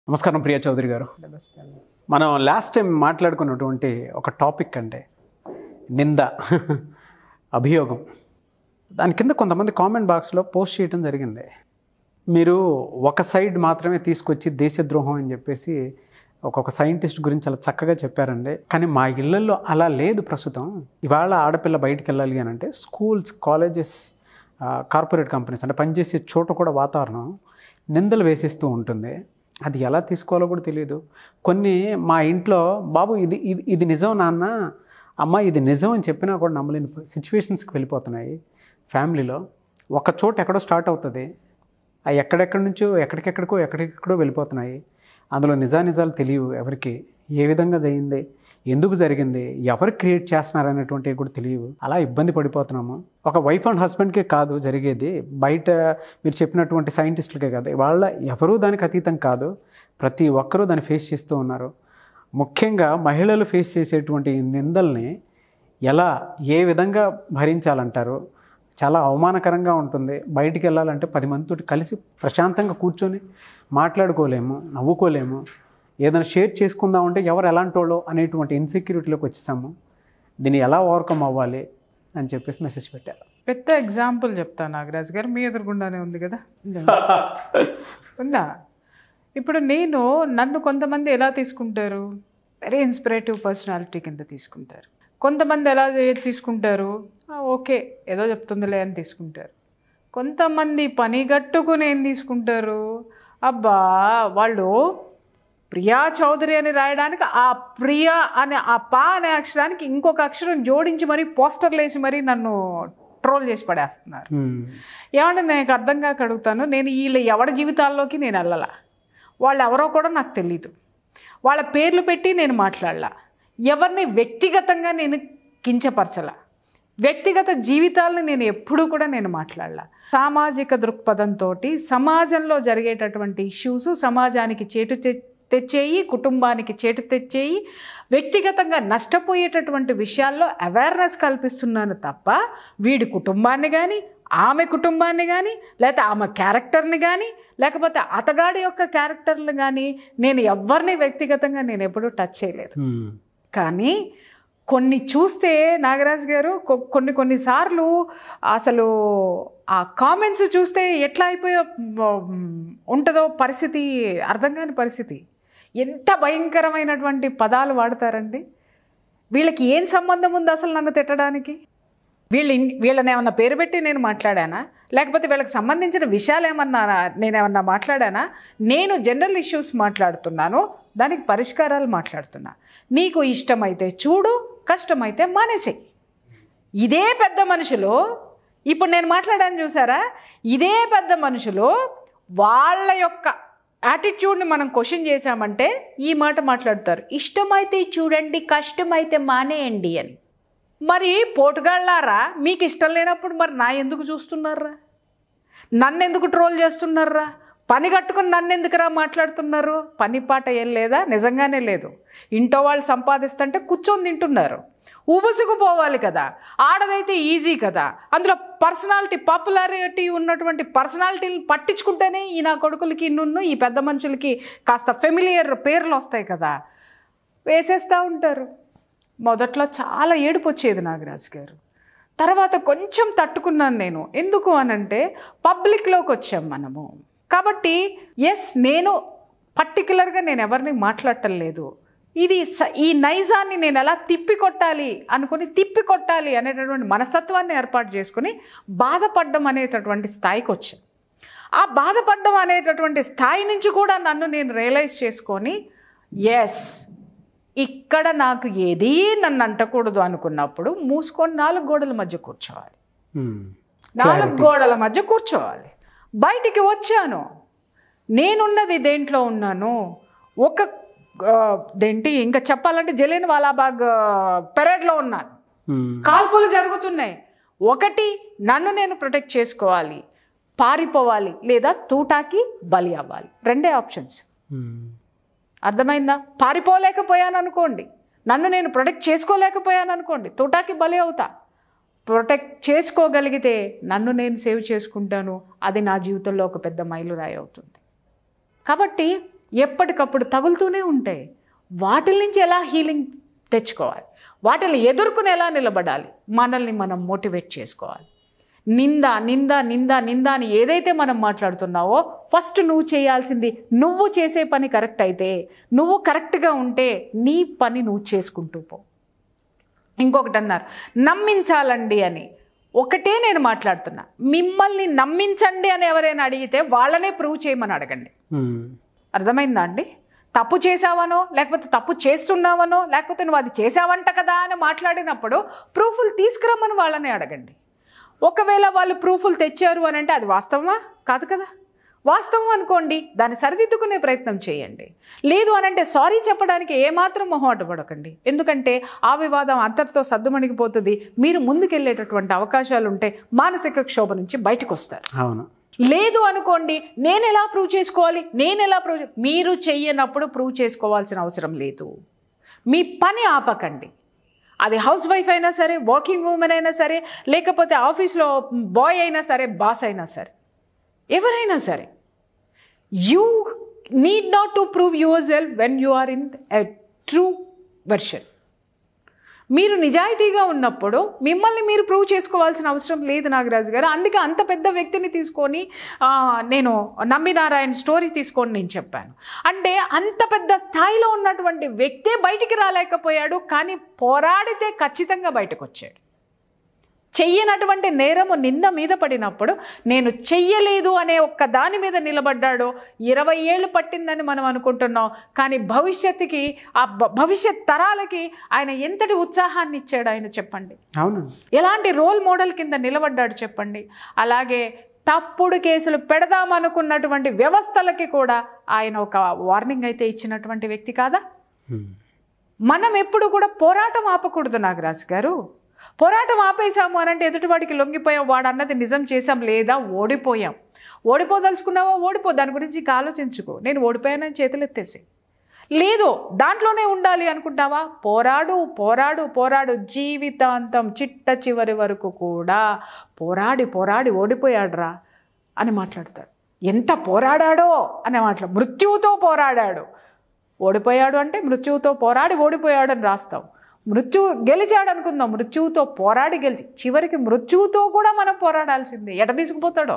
నమస్కారం ప్రియా చౌదరి గారు మనం లాస్ట్ టైం మాట్లాడుకున్నటువంటి ఒక టాపిక్ అంటే నింద అభియోగం దాని కింద కొంతమంది కామెంట్ బాక్స్లో పోస్ట్ చేయడం జరిగింది మీరు ఒక సైడ్ మాత్రమే తీసుకొచ్చి దేశద్రోహం అని చెప్పేసి ఒక్కొక్క సైంటిస్ట్ గురించి చాలా చక్కగా చెప్పారండి కానీ మా ఇళ్లలో అలా లేదు ప్రస్తుతం ఇవాళ ఆడపిల్ల బయటికి వెళ్ళాలి అని అంటే స్కూల్స్ కాలేజెస్ కార్పొరేట్ కంపెనీస్ అంటే పనిచేసే చోట కూడా వాతావరణం నిందలు వేసేస్తూ ఉంటుంది అది ఎలా తీసుకోవాలో కూడా తెలియదు కొన్ని మా ఇంట్లో బాబు ఇది ఇది ఇది నిజం నాన్న అమ్మ ఇది నిజం అని చెప్పినా కూడా నమ్మలేని సిచ్యువేషన్స్కి వెళ్ళిపోతున్నాయి ఫ్యామిలీలో ఒక చోట ఎక్కడో స్టార్ట్ అవుతుంది ఆ ఎక్కడెక్కడి నుంచో ఎక్కడికెక్కడికో ఎక్కడికెక్కడో వెళ్ళిపోతున్నాయి అందులో నిజానిజాలు తెలియవు ఎవరికి ఏ విధంగా జరిగింది ఎందుకు జరిగింది ఎవరు క్రియేట్ చేస్తున్నారు అనేటువంటివి కూడా తెలియవు అలా ఇబ్బంది పడిపోతున్నాము ఒక వైఫ్ అండ్ హస్బెండ్కే కాదు జరిగేది బయట మీరు చెప్పినటువంటి సైంటిస్టులకే కాదు వాళ్ళ ఎవరూ దానికి అతీతం కాదు ప్రతి ఒక్కరూ దాన్ని ఫేస్ చేస్తూ ఉన్నారు ముఖ్యంగా మహిళలు ఫేస్ చేసేటువంటి ఈ నిందల్ని ఎలా ఏ విధంగా భరించాలంటారు చాలా అవమానకరంగా ఉంటుంది బయటికి వెళ్ళాలంటే పది మందితో కలిసి ప్రశాంతంగా కూర్చొని మాట్లాడుకోలేము నవ్వుకోలేము ఏదైనా షేర్ చేసుకుందాం అంటే ఎవరు ఎలాంటి వాళ్ళో అనేటువంటి ఇన్సెక్యూరిటీలోకి వచ్చేసాము దీన్ని ఎలా ఓవర్కమ్ అవ్వాలి అని చెప్పేసి మెసేజ్ పెట్టారు పెద్ద ఎగ్జాంపుల్ చెప్తా నాగరాజ్ గారు మీ ఎదురుగుండానే ఉంది కదా ఉందా ఇప్పుడు నేను నన్ను కొంతమంది ఎలా తీసుకుంటారు వెరీ ఇన్స్పిరేటివ్ పర్సనాలిటీ కింద తీసుకుంటారు కొంతమంది ఎలా చే- తీసుకుంటారు "ఆ, ఓకే ఏదో చెప్తుందిలే అని తీసుకుంటారు కొంతమంది పని గట్టుకుని ఏం తీసుకుంటారు అబ్బా వాళ్ళు ప్రియా చౌదరి అని రాయడానికి ఆ ప్రియా అనే ఆ పా అనే అక్షరానికి ఇంకొక అక్షరం జోడించి మరీ పోస్టర్లు వేసి మరీ నన్ను ట్రోల్ చేసి పడేస్తున్నారు హ్మ్. ఏమంటే నేను అర్థం కాక అడుగుతాను నేను వీళ్ళ ఎవరి జీవితాల్లోకి నేను వెళ్ళలా వాళ్ళు ఎవరో కూడా నాకు తెలీదు వాళ్ళ పేర్లు పెట్టి నేను మాట్లాడలా ఎవరిని వ్యక్తిగతంగా నేను కించపరచలా వ్యక్తిగత జీవితాలను నేను ఎప్పుడూ కూడా నేను మాట్లాడలా సామాజిక దృక్పథంతో సమాజంలో జరిగేటటువంటి ఇష్యూస్ సమాజానికి చేటు తె- తెచ్చేయి కుటుంబానికి చేటు తెచ్చేయి వ్యక్తిగతంగా నష్టపోయేటటువంటి విషయాల్లో అవేర్నెస్ కల్పిస్తున్నాను తప్ప వీడి కుటుంబాన్ని కానీ ఆమె కుటుంబాన్ని కానీ లేకపోతే ఆమె క్యారెక్టర్ని కానీ లేకపోతే అతగాడి యొక్క క్యారెక్టర్ని కానీ నేను ఎవరిని వ్యక్తిగతంగా నేను ఎప్పుడూ టచ్ చేయలేదు హ్మ్. కానీ కొన్ని చూస్తే నాగరాజ్ గారు కొ- కొన్ని కొన్నిసార్లు అసలు ఆ కామెంట్స్ చూస్తే ఎట్లా అయిపోయో మ్, ఉంటుందో పరిస్థితి అర్థం కాని పరిస్థితి ఎంత భయంకరమైనటువంటి పదాలు వాడతారండి వీళ్ళకి ఏం సంబంధం ఉంది అసలు నన్ను తిట్టడానికి వీళ్ళ ఇన్- వీళ్ళని ఏమన్నా పేరు పెట్టి నేను మాట్లాడానా లేకపోతే వీళ్ళకి సంబంధించిన విషయాలు ఏమన్నా నేను ఏమన్నా మాట్లాడానా నేను జనరల్ ఇష్యూస్ మాట్లాడుతున్నాను దానికి పరిష్కారాలు మాట్లాడుతున్నా నీకు ఇష్టమైతే చూడు కష్టమైతే మానేసేయి ఇదే పెద్ద మనుషులు ఇప్పుడు నేను మాట్లాడాను చూసారా ఇదే పెద్ద మనుషులు వాళ్ళ యొక్క యాటిట్యూడ్ని మనం క్వశ్చన్ చేశామంటే ఈ మాట మాట్లాడతారు ఇష్టమైతే చూడండి కష్టమైతే మానేయండి అని మరి పోటుగాళ్ళారా మీకు ఇష్టం లేనప్పుడు మరి నా ఎందుకు చూస్తున్నారా నన్ను ఎందుకు ట్రోల్ చేస్తున్నారా పని కట్టుకుని నన్ను ఎందుకురా మాట్లాడుతున్నారు పని పాట ఏం లేదా నిజంగానే లేదు ఇంట్లో వాళ్ళు సంపాదిస్తుంటే కూర్చొని తింటున్నారు ఉబుసుకుపోవాలి కదా ఆడదైతే ఈజీ కదా అందులో పర్సనాలిటీ పాపులారిటీ ఉన్నటువంటి పర్సనాలిటీని పట్టించుకుంటేనే ఈ నా కొడుకులకి నున్ను ఈ పెద్ద మనుషులకి కాస్త ఫెమిలియర్ పేర్లు వస్తాయి కదా వేసేస్తూ ఉంటారు మొదట్లో చాలా ఏడుపు వచ్చేది నాగరాజు గారు తర్వాత కొంచెం తట్టుకున్నాను నేను ఎందుకు అనంటే పబ్లిక్లోకి వచ్చాం మనము కాబట్టి ఎస్ నేను పర్టికులర్గా నేను ఎవరిని మాట్లాడటం లేదు ఇది స- ఈ నైజాన్ని నేను ఎలా తిప్పి కొట్టాలి అనుకుని తిప్పి కొట్టాలి అనేటటువంటి మనస్తత్వాన్ని ఏర్పాటు చేసుకుని బాధపడడం అనేటటువంటి స్థాయికి వచ్చాను ఆ బాధపడడం అనేటటువంటి స్థాయి నుంచి కూడా నన్ను నేను రియలైజ్ చేసుకొని ఎస్ ఇక్కడ నాకు ఏదీ నన్ను అంటకూడదు అనుకున్నప్పుడు మూసుకొని నాలుగు గోడల మధ్య కూర్చోవాలి హ్మ్. నాలుగు గోడల మధ్య కూర్చోవాలి బయటికి వచ్చాను నేనున్నది దేంట్లో ఉన్నాను ఒక ఆ, దేంటి ఇంకా చెప్పాలంటే జలియన్ వాలాబాగ్ పెరేడ్లో ఉన్నాను హ్మ్. కాల్పులు జరుగుతున్నాయి ఒకటి నన్ను నేను ప్రొటెక్ట్ చేసుకోవాలి పారిపోవాలి లేదా తూటాకి బలి అవ్వాలి రెండే ఆప్షన్స్ హ్మ్. అర్థమైందా పారిపోలేకపోయాను అనుకోండి నన్ను నేను ప్రొటెక్ట్ చేసుకోలేకపోయాను అనుకోండి తోటాకి బలి అవుతా ప్రొటెక్ట్ చేసుకోగలిగితే నన్ను నేను సేవ్ చేసుకుంటాను అది నా జీవితంలో ఒక పెద్ద మైలురాయి అవుతుంది కాబట్టి ఎప్పటికప్పుడు తగులుతూనే ఉంటాయి వాటి నుంచి ఎలా హీలింగ్ తెచ్చుకోవాలి వాటిని ఎదుర్కొని ఎలా నిలబడాలి మనల్ని మనం మోటివేట్ చేసుకోవాలి నింద నింద నింద నింద అని ఏదైతే మనం మాట్లాడుతున్నావో ఫస్ట్ నువ్వు చేయాల్సింది నువ్వు చేసే పని కరెక్ట్ అయితే నువ్వు కరెక్ట్గా ఉంటే నీ పని నువ్వు చేసుకుంటూ పో ఇంకొకటి అన్నారు నమ్మించాలండి అని ఒకటే నేను మాట్లాడుతున్నా మిమ్మల్ని నమ్మించండి అని ఎవరైనా అడిగితే వాళ్ళనే ప్రూవ్ చేయమని అడగండి ఉమ్. అర్థమైందా అండి తప్పు చేసావనో లేకపోతే తప్పు చేస్తున్నావనో లేకపోతే నువ్వు అది చేసావంట కదా అని మాట్లాడినప్పుడు ప్రూఫ్లు తీసుకురమ్మని వాళ్ళని అడగండి ఒకవేళ వాళ్ళు ప్రూఫ్లు తెచ్చారు అని అంటే అది వాస్తవమా కాదు కదా వాస్తవం అనుకోండి దాన్ని సరిదిద్దుకునే ప్రయత్నం చేయండి లేదు అని అంటే సారీ చెప్పడానికి ఏమాత్రం మొహమాట పడకండి ఎందుకంటే ఆ వివాదం అంతటితో సద్దుమణిగిపోతుంది మీరు ముందుకెళ్ళేటటువంటి అవకాశాలు ఉంటే మానసిక క్షోభ నుంచి బయటకు వస్తారు అవును లేదు అనుకోండి నేను ఎలా ప్రూవ్ చేసుకోవాలి నేను ఎలా ప్రూవ్ చే- మీరు చెయ్యనప్పుడు ప్రూవ్ చేసుకోవాల్సిన అవసరం లేదు మీ పని ఆపకండి అది హౌస్ వైఫ్ అయినా సరే వర్కింగ్ ఉమెన్ అయినా సరే లేకపోతే ఆఫీస్లో బాయ్ అయినా సరే బాస్ అయినా సరే ఎవరైనా సరే you need not to prove yourself when you are in a true version మీరు నిజాయితీగా ఉన్నప్పుడు మిమ్మల్ని మీరు ప్రూవ్ చేసుకోవాల్సిన అవసరం లేదు నాగరాజు గారు అందుకే అంత పెద్ద వ్యక్తిని తీసుకొని ఆ, నేను నమ్మినారాయణ స్టోరీ తీసుకొని నేను చెప్పాను అంటే అంత పెద్ద స్థాయిలో ఉన్నటువంటి వ్యక్తే బయటికి రాలేకపోయాడు కానీ పోరాడితే ఖచ్చితంగా బయటకు వచ్చాడు చెయ్యనటువంటి నేరము నింద మీద పడినప్పుడు నేను చెయ్యలేదు అనే ఒక్క దాని మీద నిలబడ్డాడో ఇరవై ఏళ్ళు పట్టిందని మనం అనుకుంటున్నాం కానీ భవిష్యత్తుకి ఆ భ- భవిష్యత్ తరాలకి ఆయన ఎంతటి ఉత్సాహాన్ని ఇచ్చాడు ఆయన చెప్పండి అవును ఎలాంటి రోల్ మోడల్ కింద నిలబడ్డాడు చెప్పండి అలాగే తప్పుడు కేసులు పెడదామనుకున్నటువంటి వ్యవస్థలకి కూడా ఆయన ఒక వార్నింగ్ అయితే ఇచ్చినటువంటి వ్యక్తి కాదా ఉమ్. మనం ఎప్పుడు కూడా పోరాటం ఆపకూడదు నాగరాజు గారు పోరాటం ఆపేశాము అని అంటే ఎదుటివాడికి లొంగిపోయాం వాడు అన్నది నిజం చేశాం లేదా ఓడిపోయాం ఓడిపోదలుచుకున్నావా ఓడిపో దాని గురించి ఇంకా ఆలోచించుకో నేను ఓడిపోయానని చేతులు ఎత్తేసి లేదు దాంట్లోనే ఉండాలి అనుకుంటావా పోరాడు పోరాడు పోరాడు జీవితాంతం చిట్ట చివరి వరకు కూడా పోరాడి పోరాడి ఓడిపోయాడురా అని మాట్లాడతాడు ఎంత పోరాడాడో అనే మాట్లాడు మృత్యువుతో పోరాడాడు ఓడిపోయాడు అంటే మృత్యువుతో పోరాడి ఓడిపోయాడు అని రాస్తాం మృత్యు గెలిచాడు అనుకుందాం మృత్యువుతో పోరాడి గెలిచి చివరికి మృత్యువుతో కూడా మనం పోరాడాల్సిందే ఎట తీసుకుపోతాడో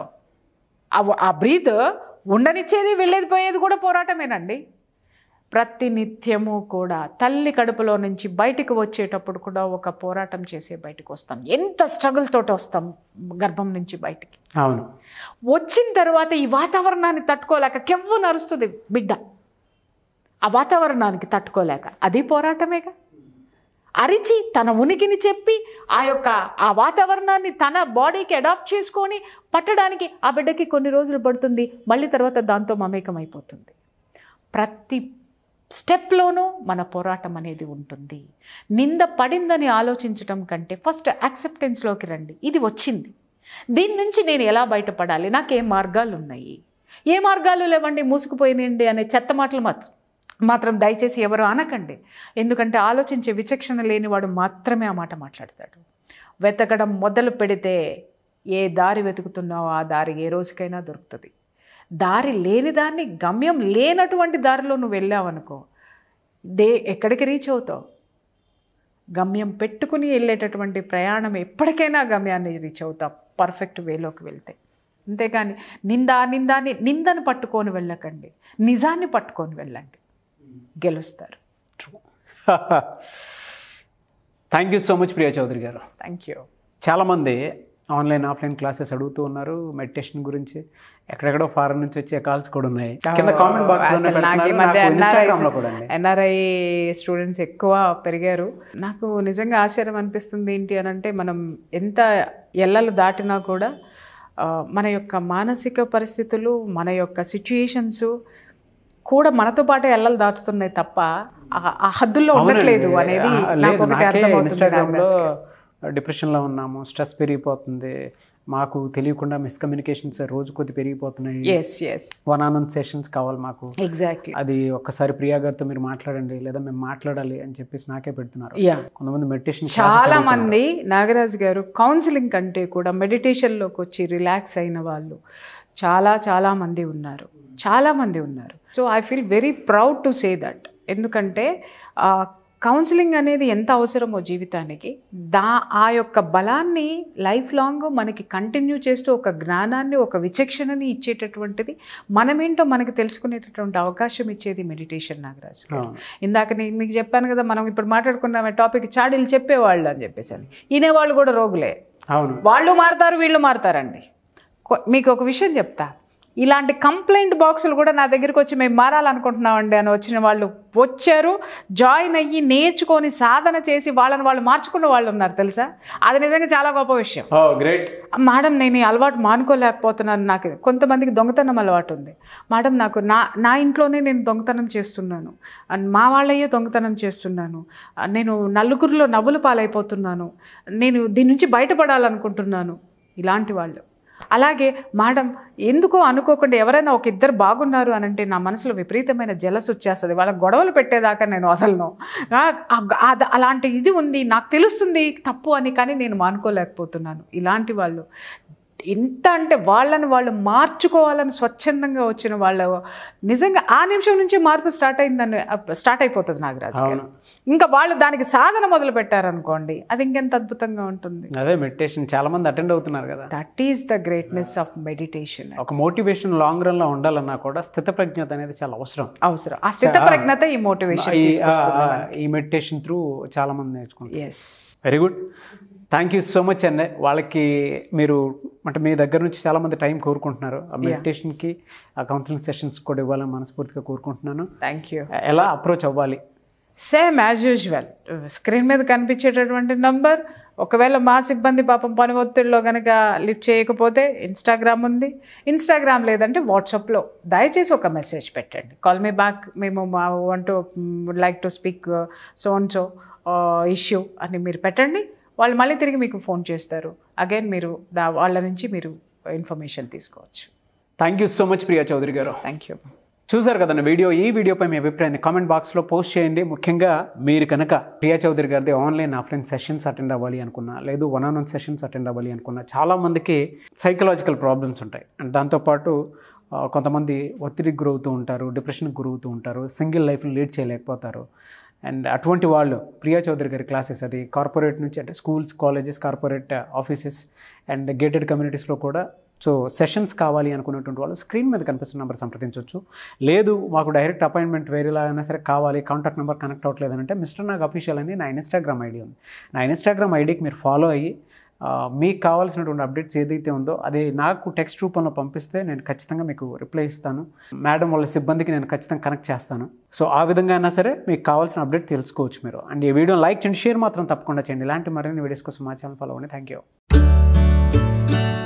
ఆ- ఆ బ్రీత్ ఉండనిచ్చేది వెళ్ళేది పోయేది కూడా పోరాటమేనండి ప్రతి నిత్యము కూడా తల్లి కడుపులో నుంచి బయటికి వచ్చేటప్పుడు కూడా ఒక పోరాటం చేసే బయటకు వస్తాం ఎంత స్ట్రగుల్ తోటి వస్తాం గర్భం నుంచి బయటికి అవును వచ్చిన తర్వాత ఈ వాతావరణాన్ని తట్టుకోలేక కెవ్వు నరుస్తుంది బిడ్డ ఆ వాతావరణానికి తట్టుకోలేక అది పోరాటమేగా అరిచి తన ఉనికిని చెప్పి ఆ యొక్క ఆ వాతావరణాన్ని తన బాడీకి అడాప్ట్ చేసుకొని పట్టడానికి ఆ బిడ్డకి కొన్ని రోజులు పడుతుంది మళ్ళీ తర్వాత దాంతో మమేకం అయిపోతుంది ప్రతి స్టెప్లోనూ మన పోరాటం అనేది ఉంటుంది నింద పడిందని ఆలోచించటం కంటే ఫస్ట్ యాక్సెప్టెన్స్లోకి రండి ఇది వచ్చింది దీని నుంచి నేను ఎలా బయటపడాలి నాకు ఏ మార్గాలు ఉన్నాయి ఏ మార్గాలు లేవండి మూసుకుపోయినండి అనే చెత్త మాటలు మాత్రం మాత్రం దయచేసి ఎవరు అనకండి ఎందుకంటే ఆలోచించే విచక్షణ లేనివాడు మాత్రమే ఆ మాట మాట్లాడతాడు వెతకడం మొదలు పెడితే ఏ దారి వెతుకుతున్నావో ఆ దారి ఏ రోజుకైనా దొరుకుతుంది దారి లేని దాన్ని గమ్యం లేనటువంటి దారిలో నువ్వు వెళ్ళావనుకో దే ఎక్కడికి రీచ్ అవుతావు గమ్యం పెట్టుకుని వెళ్ళేటటువంటి ప్రయాణం ఎప్పటికైనా గమ్యాన్ని రీచ్ అవుతాం పర్ఫెక్ట్ వేలోకి వెళ్తే అంతేగాని నిందా నిందాని నిందను పట్టుకొని వెళ్ళకండి నిజాన్ని పట్టుకొని వెళ్ళండి గెలుస్తారు thank you so much Priya Chowdary గారు థ్యాంక్ యూ చాలామంది ఆన్లైన్ ఆఫ్లైన్ క్లాసెస్ అడుగుతూ ఉన్నారు మెడిటేషన్ గురించి ఎక్కడెక్కడో ఫారెన్ నుంచి వచ్చే కాల్స్ కూడా ఉన్నాయి కింద కామెంట్ బాక్స్ లోనే అసలు నాకు ఈ పెడుతున్నారు మధ్య నాకు Instagram లో NRI కూడా అండి ఎన్ఆర్ఐ స్టూడెంట్స్ ఎక్కువ పెరిగారు నాకు నిజంగా ఆశ్చర్యం అనిపిస్తుంది ఏంటి అని అంటే మనం ఎంత ఎల్లలు దాటినా కూడా ఆ, మన యొక్క మానసిక పరిస్థితులు మన యొక్క సిచ్యుయేషన్స్ కూడా మనతో పాటు ఎల్లలు దాటుతున్నాయి తప్ప ఆ- ఆ హద్దుల్లో ఉండట్లేదు అవునండి. అనేది ఆ, నాకు లేదు ఒకటి నాకే అర్థమవుతుంది ఇన్స్టాగ్రామ్లో నాగరాజ్ డిప్రెషన్లో ఉన్నాము స్ట్రెస్ పెరిగిపోతుంది మాకు తెలియకుండా మిస్కమ్యూనికేషన్స్ రోజు కొద్ది పెరిగిపోతున్నాయి yes yes one on one sessions కావాలి మాకు ఎగ్జాక్ట్లీ అది ఒక్కసారి ప్రియా గారితో మీరు మాట్లాడండి లేదా మేము మాట్లాడాలి అని చెప్పేసి నాకే పెడుతున్నారు యా కొంతమంది మెడిటేషన్ చాలా మంది నాగరాజు గారు కౌన్సిలింగ్ కంటే కూడా మెడిటేషన్లోకి వచ్చి రిలాక్స్ అయిన వాళ్ళు చాలా చాలా మంది ఉన్నారు చాలామంది ఉన్నారు so I feel very proud to say that ఎందుకంటే కౌన్సిలింగ్ అనేది ఎంత అవసరమో జీవితానికి దా ఆ యొక్క బలాన్ని లైఫ్ లాంగ్ మనకి కంటిన్యూ చేస్తూ ఒక జ్ఞానాన్ని ఒక విచక్షణని ఇచ్చేటటువంటిది మనమేంటో మనకి తెలుసుకునేటటువంటి అవకాశం ఇచ్చేది మెడిటేషన్ నాగరాజ్ గారు. అవును. ఇందాక నేను మీకు చెప్పాను కదా మనం ఇప్పుడు మాట్లాడుకున్నామే టాపిక్ చాడీలు చెప్పేవాళ్ళు అని చెప్పేసి అని వినేవాళ్ళు కూడా రోగులే అవును వాళ్ళు మారుతారు వీళ్ళు మారుతారండి కొ- మీకు ఒక విషయం చెప్తా ఇలాంటి కంప్లైంట్ బాక్సులు కూడా నా దగ్గరికి వచ్చి మేము మారాలనుకుంటున్నామండి అని వచ్చిన వాళ్ళు వచ్చారు జాయిన్ అయ్యి నేర్చుకొని సాధన చేసి వాళ్ళని వాళ్ళు మార్చుకున్న వాళ్ళు ఉన్నారు తెలుసా అది నిజంగా చాలా గొప్ప విషయం ఓ గ్రేట్ మేడం నేను ఈ అలవాటు మానుకోలేకపోతున్నాను నాకు కొంతమందికి దొంగతనం అలవాటు ఉంది మేడం నాకు నా నా ఇంట్లోనే నేను దొంగతనం చేస్తున్నాను అండ్ మా వాళ్ళయ్యే దొంగతనం చేస్తున్నాను ఆ, నేను నలుగురిలో నవ్వులు పాలైపోతున్నాను నేను దీని నుంచి బయటపడాలనుకుంటున్నాను ఇలాంటి వాళ్ళు అలాగే మేడం ఎందుకో అనుకోకుండా ఎవరైనా ఒక ఇద్దరు బాగున్నారు అని అంటే నా మనసులో విపరీతమైన జలస్ వచ్చేస్తుంది వాళ్ళ గొడవలు పెట్టేదాకా నేను వదలను ఆ, ఆ- ఆ- అలాంటి ఇది ఉంది నాకు తెలుస్తుంది తప్పు అని కానీ నేను మానుకోలేకపోతున్నాను ఇలాంటి వాళ్ళు ఎంత అంటే వాళ్ళని వాళ్ళు మార్చుకోవాలని స్వచ్ఛందంగా వచ్చిన వాళ్ళు నిజంగా ఆ నిమిషం నుంచే మార్పు స్టార్ట్ అయిందని స్టార్ట్ అయిపోతుంది నాగరాజ్ గారు. అవును. ఇంకా వాళ్ళు దానికి సాధన మొదలు పెట్టారనుకోండి అది ఇంకెంత అద్భుతంగా ఉంటుంది అదే మెడిటేషన్ చాలా మంది అటెండ్ అవుతున్నారు కదా that is the greatness of meditation ఒక మోటివేషన్ లాంగ్ రన్ లో ఉండాలన్నా కూడా స్థితప్రజ్ఞత అనేది చాలా అవసరం అవసరం ఆ స్థిత ప్రజ్ఞత ఈ మోటివేషన్ ఈ ఆ, ఆ, ఈ మెడిటేషన్ త్రూ చాలా మంది నేర్చుకుంటారు yes very good thank you so much అండి వాళ్ళకి మీరు అంటే మీ దగ్గర నుంచి చాలా మంది టైం కోరుకుంటున్నారు ఆ మెడిటేషన్కి ఆ కౌన్సిలింగ్ సెషన్స్ కూడా ఇవ్వాలని మనస్ఫూర్తిగా కోరుకుంటున్నాను థ్యాంక్ యూ ఎలా అప్రోచ్ అవ్వాలి సేమ్ యాజ్ యూజువల్ స్క్రీన్ మీద కనిపించేటటువంటి నంబర్ ఒకవేళ మా సిబ్బంది పాపం పని ఒత్తిడిలో కనుక లిఫ్ట్ చేయకపోతే ఇన్స్టాగ్రామ్ ఉంది ఇన్స్టాగ్రామ్ లేదంటే వాట్సాప్లో దయచేసి ఒక మెసేజ్ పెట్టండి కాల్ మీ బ్యాక్ మేము మా one to would like to speak so and so issue అని మీరు పెట్టండి వాళ్ళు మళ్ళీ తిరిగి మీకు ఫోన్ చేస్తారు అగైన్ మీరు దా వాళ్ళ నుంచి మీరు ఇన్ఫర్మేషన్ తీసుకోవచ్చు thank you so much Priya Chowdary గారు థ్యాంక్ యూ చూసారు కదండి వీడియో ఈ వీడియోపై మీ అభిప్రాయాన్ని కామెంట్ బాక్స్లో పోస్ట్ చేయండి ముఖ్యంగా మీరు కనుక ప్రియా చౌదరి గారిది ఆన్లైన్ ఆఫ్లైన్ సెషన్స్ అటెండ్ అవ్వాలి అనుకున్నా లేదు one on one sessions attend అవ్వాలి అనుకున్నా చాలామందికి సైకలాజికల్ ప్రాబ్లమ్స్ ఉంటాయి అండ్ దాంతోపాటు ఆ, కొంతమంది ఒత్తిడికి గురవుతూ ఉంటారు డిప్రెషన్కి గురవుతూ ఉంటారు సింగిల్ లైఫ్ని లీడ్ చేయలేకపోతారు అండ్ అటువంటి వాళ్ళు ప్రియా చౌదరి గారి క్లాసెస్ అది కార్పొరేట్ నుంచి అంటే schools colleges corporate offices and gated కమ్యూనిటీస్లో కూడా సో సెషన్స్ కావాలి అనుకున్నటువంటి వాళ్ళు స్క్రీన్ మీద కనిపిస్తున్న నెంబర్ సంప్రదించవచ్చు లేదు మాకు డైరెక్ట్ అపాయింట్మెంట్ వేరేలా అయినా సరే కావాలి కాంటాక్ట్ నెంబర్ కనెక్ట్ అవ్వట్లేదంటే మిస్టర్ నాగ్ అఫీషియల్ అని నా ఇన్స్టాగ్రామ్ ఐడి ఉంది నా ఇన్స్టాగ్రామ్ ఐడికి మీరు ఫాలో అయ్యి ఆ, మీకు కావాల్సినటువంటి అప్డేట్స్ ఏదైతే ఉందో అది నాకు టెక్స్ట్ రూపంలో పంపిస్తే నేను ఖచ్చితంగా మీకు రిప్లై ఇస్తాను మేడం వాళ్ళ సిబ్బందికి నేను ఖచ్చితంగా కనెక్ట్ చేస్తాను సో ఆ విధంగా అయినా సరే మీకు కావాల్సిన అప్డేట్ తెలుసుకోవచ్చు మీరు అండ్ ఈ వీడియో లైక్ చేయండి షేర్ మాత్రం తప్పకుండా చేయండి ఇలాంటి మరిన్ని వీడియోస్ కోసం మా ఛానల్ ఫాలో అవ్వండి థ్యాంక్ యూ